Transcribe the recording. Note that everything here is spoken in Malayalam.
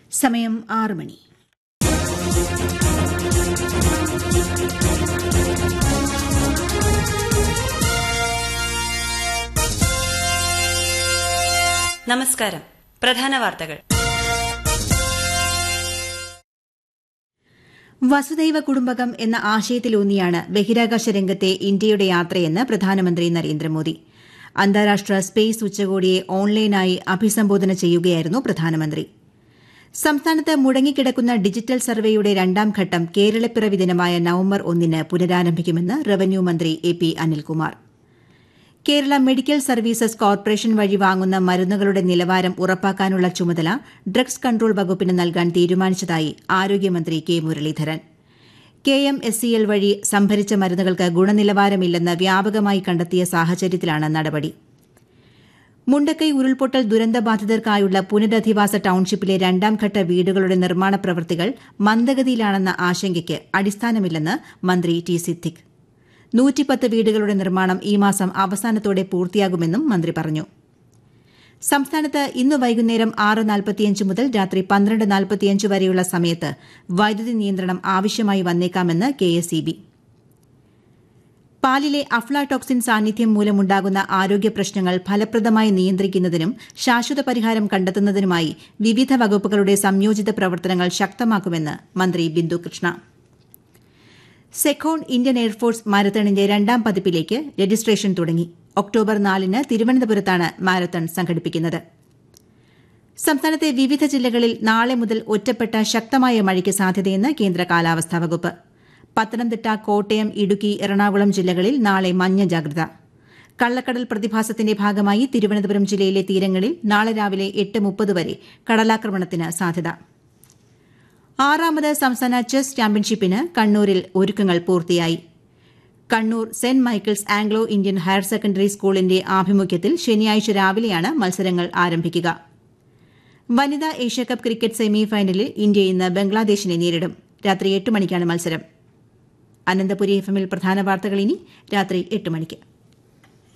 സമയം ആറ് മണി നമസ്കാരം പ്രധാന വാർത്തകൾ വസുദൈവ കുടുംബകം എന്ന ആശയത്തിലൂന്നിയാണ് ബഹിരാകാശ രംഗത്തെ ഇന്ത്യയുടെ യാത്രയെന്ന് പ്രധാനമന്ത്രി നരേന്ദ്രമോദി അന്താരാഷ്ട്ര സ്പേസ് ഉച്ചകോടിയെ ഓൺലൈനായി അഭിസംബോധന ചെയ്യുകയായിരുന്നു പ്രധാനമന്ത്രി സംസ്ഥാനത്ത് മുടങ്ങിക്കിടക്കുന്ന ഡിജിറ്റൽ സർവേയുടെ രണ്ടാം ഘട്ടം കേരളപ്പിറവി ദിനമായ നവംബർ ഒന്നിന് പുനരാരംഭിക്കുമെന്ന് റവന്യൂ മന്ത്രി A P Anilkumar Kerala medical services corporation വഴി വാങ്ങുന്ന മരുന്നുകളുടെ നിലവാരം ഉറപ്പാക്കാനുള്ള ചുമതല ഡ്രഗ്സ് കൺട്രോൾ വകുപ്പിന് നൽകാൻ തീരുമാനിച്ചതായി ആരോഗ്യമന്ത്രി K Muraleedharan K M S C L വഴി സംഭരിച്ച മരുന്നുകൾക്ക് ഗുണനിലവാരമില്ലെന്ന് വ്യാപകമായി കണ്ടെത്തിയ സാഹചര്യത്തിലാണ് നടപടി മുണ്ടക്കൈ ഉരുൾപൊട്ടൽ ദുരന്തബാധിതർക്കായുള്ള പുനരധിവാസ ടൌൺഷിപ്പിലെ രണ്ടാംഘട്ട വീടുകളുടെ നിർമ്മാണ പ്രവൃത്തികൾ മന്ദഗതിയിലാണെന്ന ആശങ്കയ്ക്ക് അടിസ്ഥാനമില്ലെന്ന് മന്ത്രി ടി സിദ്ദിഖ് നൂറ്റിപ്പത്ത് വീടുകളുടെ നിർമ്മാണം ഈ മാസം അവസാനത്തോടെ പൂർത്തിയാകുമെന്നും മന്ത്രി പറഞ്ഞു സംസ്ഥാനത്ത് ഇന്ന് വൈകുന്നേരം ആറ് നാൽപ്പത്തിയഞ്ച് മുതൽ രാത്രി പന്ത്രണ്ട് നാൽപ്പത്തിയഞ്ച് വരെയുള്ള സമയത്ത് വൈദ്യുതി നിയന്ത്രണം ആവശ്യമായി വന്നേക്കാമെന്ന് കെ എസ് ഇ ബി പാലിലെ അഫ്ലാടോക്സിൻ സാന്നിധ്യം മൂലമുണ്ടാകുന്ന ആരോഗ്യ പ്രശ്നങ്ങൾ ഫലപ്രദമായി നിയന്ത്രിക്കുന്നതിനും ശാശ്വത പരിഹാരം കണ്ടെത്തുന്നതിനുമായി വിവിധ വകുപ്പുകളുടെ സംയോജിത പ്രവർത്തനങ്ങൾ ശക്തമാക്കുമെന്ന് മന്ത്രി ബിന്ദു കൃഷ്ണ സെഖോൺ ഇന്ത്യൻ എയർഫോഴ്സ് മാരത്തണിന്റെ രണ്ടാം പതിപ്പിലേക്ക് രജിസ്ട്രേഷൻ തുടങ്ങി ഒക്ടോബർ നാലിന് തിരുവനന്തപുരത്താണ് മാരത്തൺ സംഘടിപ്പിക്കുന്നത് സംസ്ഥാനത്തെ വിവിധ ജില്ലകളിൽ നാളെ മുതൽ ഒറ്റപ്പെട്ട ശക്തമായ മഴയ്ക്ക് സാധ്യതയെന്ന് കേന്ദ്ര കാലാവസ്ഥാ വകുപ്പ് പത്തനംതിട്ട കോട്ടയം ഇടുക്കി എറണാകുളം ജില്ലകളിൽ നാളെ മഞ്ഞ ജാഗ്രത കള്ളക്കടൽ പ്രതിഭാസത്തിന്റെ ഭാഗമായി തിരുവനന്തപുരം ജില്ലയിലെ തീരങ്ങളിൽ നാളെ രാവിലെ എട്ട് മുപ്പത് വരെ കടലാക്രമണത്തിന് സാധ്യത ആറാമത് സംസ്ഥാന ചെസ് ചാമ്പ്യൻഷിപ്പിന് കണ്ണൂരിൽ ഒരുക്കങ്ങൾ പൂർത്തിയായി Kannur saint Michael's Anglo Indian higher secondary സ്കൂളിന്റെ ആഭിമുഖ്യത്തിൽ ശനിയാഴ്ച രാവിലെയാണ് മത്സരങ്ങൾ ആരംഭിക്കുക വനിതാ ഏഷ്യാകപ്പ് ക്രിക്കറ്റ് സെമി ഫൈനലിൽ ഇന്ത്യ ഇന്ന് ബംഗ്ലാദേശിനെ നേരിടും രാത്രി എട്ട് മണിക്കാണ് മത്സരം അനന്തപുരി എഫ് എമ്മിൽ പ്രധാന വാർത്തകൾ ഇനി രാത്രി എട്ട് മണിക്ക്